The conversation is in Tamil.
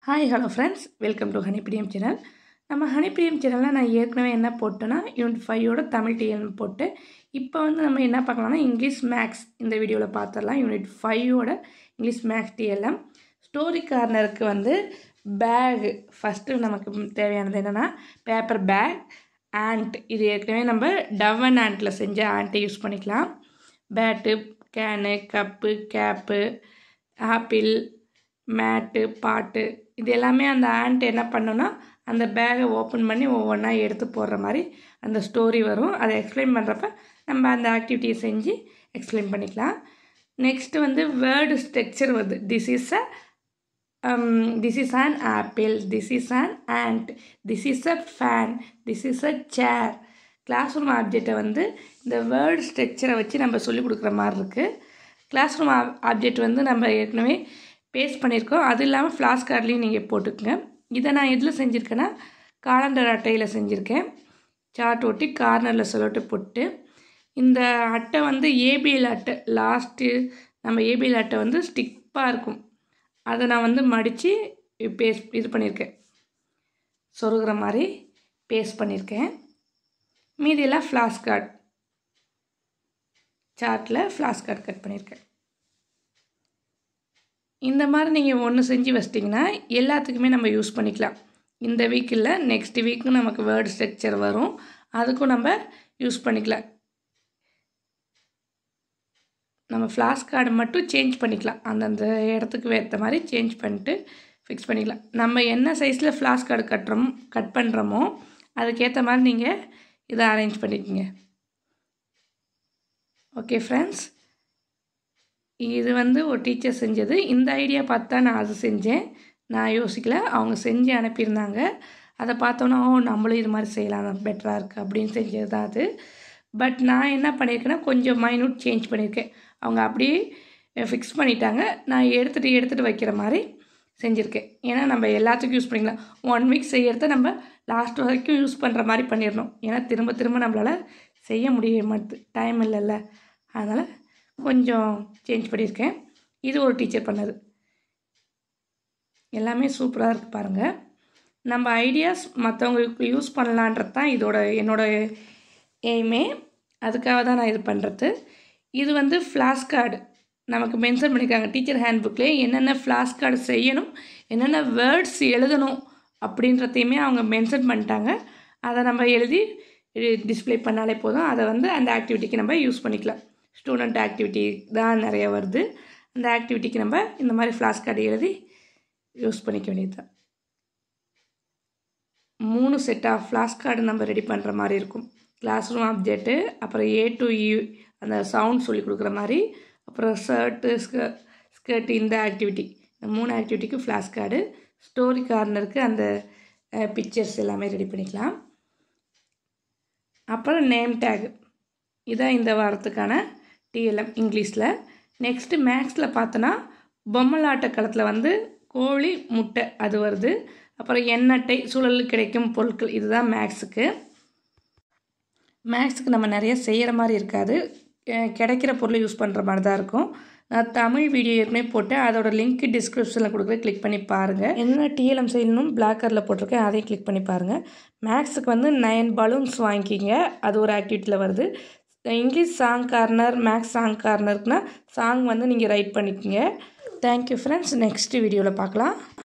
hi hello friends welcome to ஹனிப்பிரியம் சேனல் நம்ம ஹனிப்பிரியம் சேனலில் நான் ஏற்கனவே என்ன போட்டேன்னா யூனிட் ஃபைவோட தமிழ் டிஎன் போட்டு இப்போ வந்து நம்ம என்ன பார்க்கலாம்னா இங்கிலீஷ் மேக்ஸ் இந்த வீடியோவில் பார்த்துடலாம் யூனிட் ஃபைவோட இங்கிலீஷ் மேக்ஸ் டிஎல்எம் ஸ்டோரி கார்னருக்கு வந்து பேக் ஃபஸ்ட்டு நமக்கு தேவையானது என்னென்னா பேப்பர் பேக் ஆண்ட் இது ஏற்கனவே நம்ம டவன் ஆண்ட்டில் செஞ்ச ஆண்ட்டை யூஸ் பண்ணிக்கலாம் bat can cup cap apple mat pot இது எல்லாமே அந்த ஆண்ட் என்ன பண்ணுன்னா அந்த பேகை ஓப்பன் பண்ணி ஒவ்வொன்றா எடுத்து போடுற மாதிரி அந்த ஸ்டோரி வரும் அதை எக்ஸ்பிளைன் பண்ணுறப்ப நம்ம அந்த ஆக்டிவிட்டியை செஞ்சு எக்ஸ்பிளைன் பண்ணிக்கலாம் நெக்ஸ்ட்டு வந்து வேர்டு ஸ்ட்ரக்சர் வருது this is a this is an apple this is an ant this is a fan this is a chair classroom ஆப்ஜெக்டை வந்து இந்த வேர்டு ஸ்ட்ரக்சரை வச்சு நம்ம சொல்லிக் கொடுக்குற மாதிரி இருக்குது கிளாஸ் ரூம் ஆப்ஜெக்ட் வந்து நம்ம ஏற்கனவே பேஸ்ட் பண்ணியிருக்கோம் அது இல்லாமல் ஃப்ளாஷ் கார்ட்லேயும் நீங்கள் போட்டுக்கங்க இதை நான் எதில் செஞ்சுருக்கேன்னா காலண்டர் அட்டையில் செஞ்சுருக்கேன் சார்ட் ஒட்டி கார்னரில் சொல்லட்டு போட்டு இந்த அட்டை வந்து ஏபிஎல் அட்டை லாஸ்ட்டு நம்ம ஏபிஎல் அட்டை வந்து ஸ்டிப்பாக இருக்கும் அதை நான் வந்து மடித்து பேஸ்ட் இது பண்ணியிருக்கேன் சொருகிற மாதிரி பேஸ்ட் பண்ணியிருக்கேன் மீதியெல்லாம் ஃப்ளாஷ் கார்டு சார்ட்டில் ஃப்ளாஷ் கார்டு கட் பண்ணியிருக்கேன் இந்த மாதிரி நீங்கள் ஒன்று செஞ்சு வச்சிட்டிங்கன்னா எல்லாத்துக்குமே நம்ம யூஸ் பண்ணிக்கலாம் இந்த வீக் இல்லை நெக்ஸ்ட் வீக்கும் நமக்கு வேர்டு ஸ்ட்ரக்சர் வரும் அதுக்கும் நம்ம யூஸ் பண்ணிக்கலாம் நம்ம ஃப்ளாஷ் கார்டு மட்டும் சேஞ்ச் பண்ணிக்கலாம் அந்தந்த இடத்துக்கு ஏற்ற மாதிரி சேஞ்ச் பண்ணிட்டு ஃபிக்ஸ் பண்ணிக்கலாம் நம்ம என்ன சைஸில் ஃப்ளாஷ் கார்டு கட்டுறோம் கட் பண்ணுறோமோ அதுக்கேற்ற மாதிரி நீங்கள் இதை அரேஞ்ச் பண்ணிக்கோங்க ஓகே ஃப்ரெண்ட்ஸ் இது வந்து ஒரு டீச்சர் செஞ்சது இந்த ஐடியா பார்த்து தான் நான் அது செஞ்சேன் நான் யோசிக்கல அவங்க செஞ்சு அனுப்பியிருந்தாங்க அதை பார்த்தோன்னா ஓ நம்மளும் இது மாதிரி செய்யலாம் பெட்டராக இருக்குது அப்படின்னு செஞ்சது தான் அது பட் நான் என்ன பண்ணியிருக்கேன்னா கொஞ்சம் மைனூட் சேஞ்ச் பண்ணியிருக்கேன் அவங்க அப்படியே ஃபிக்ஸ் பண்ணிட்டாங்க நான் எடுத்துகிட்டு எடுத்துகிட்டு வைக்கிற மாதிரி செஞ்சுருக்கேன் ஏன்னா நம்ம எல்லாத்துக்கும் யூஸ் பண்ணிக்கலாம் ஒன் வீக் செய்கிறத நம்ம லாஸ்ட் வரைக்கும் யூஸ் பண்ணுற மாதிரி பண்ணிடணும் ஏன்னா திரும்ப திரும்ப நம்மளால் செய்ய முடிய மாட்டுது டைம் இல்லைல்ல அதனால் கொஞ்சம் சேஞ்ச் பண்ணியிருக்கேன் இது ஒரு டீச்சர் பண்ணது எல்லாமே சூப்பராக இருக்குது பாருங்கள் நம்ம ஐடியாஸ் மற்றவங்களுக்கு யூஸ் பண்ணலான்றது தான் இதோட என்னோட எய்மே அதுக்காக தான் நான் இது பண்ணுறது இது வந்து ஃப்ளாஷ் கார்டு நமக்கு மென்ஷன் பண்ணியிருக்காங்க டீச்சர் ஹேண்ட் புக்லேயே என்னென்ன ஃப்ளாஷ் கார்டு செய்யணும் என்னென்ன வேர்ட்ஸ் எழுதணும் அப்படின்றதையுமே அவங்க மென்ஷன் பண்ணிட்டாங்க அதை நம்ம எழுதி டிஸ்பிளே பண்ணாலே போதும் அதை வந்து அந்த ஆக்டிவிட்டிக்கு நம்ம யூஸ் பண்ணிக்கலாம் ஸ்டூடெண்ட் ஆக்டிவிட்டி தான் நிறைய வருது அந்த ஆக்டிவிட்டிக்கு நம்ம இந்த மாதிரி ஃப்ளாஷ் கார்டு எழுதி யூஸ் பண்ணிக்க வேண்டியது தான் மூணு செட் ஆஃப் ஃப்ளாஷ் கார்டு நம்ம ரெடி பண்ணுற மாதிரி இருக்கும் கிளாஸ் ரூம் ஆப்ஜெக்ட்டு அப்புறம் ஏ டு யூ அந்த சவுண்ட் சொல்லி கொடுக்குற மாதிரி அப்புறம் ஷர்ட்டு ஸ்க ஸ்கர்ட்டு இந்த ஆக்டிவிட்டி இந்த மூணு ஆக்டிவிட்டிக்கு ஃப்ளாஷ் கார்டு ஸ்டோரி கார்னருக்கு அந்த பிக்சர்ஸ் எல்லாமே ரெடி பண்ணிக்கலாம் அப்புறம் நேம் டேக் இதான் இந்த வாரத்துக்கான டிஎல்எம் இங்கிலீஷில் நெக்ஸ்ட்டு மேக்ஸில் பார்த்தோன்னா பொம்மலாட்ட களத்தில் வந்து கோழி முட்டை அது வருது அப்புறம் எண்ணட்டை சூழலில் கிடைக்கும் பொருட்கள் இதுதான் மேக்ஸுக்கு மேக்ஸுக்கு நம்ம நிறைய செய்கிற மாதிரி இருக்காது கிடைக்கிற பொருளை யூஸ் பண்ணுற மாதிரி தான் இருக்கும் நான் தமிழ் வீடியோ ஏற்கனவே போட்டேன் அதோட லிங்க் டிஸ்கிரிப்ஷனில் கொடுக்குறேன் கிளிக் பண்ணி பாருங்கள் என்ன டிஎல்எம் செய்யணும் பிளாக் கலரில் போட்டிருக்கேன் அதையும் கிளிக் பண்ணி பாருங்கள் மேக்ஸுக்கு வந்து நயன் பலூன்ஸ் வாங்கிக்கிங்க அது ஒரு ஆக்டிவிட்டியில் வருது English song corner maths song கார்னருக்குனா சாங் வந்து நீங்கள் ரைட் பண்ணிக்கோங்க தேங்க்யூ ஃப்ரெண்ட்ஸ் நெக்ஸ்ட் வீடியோவில் பார்க்கலாம்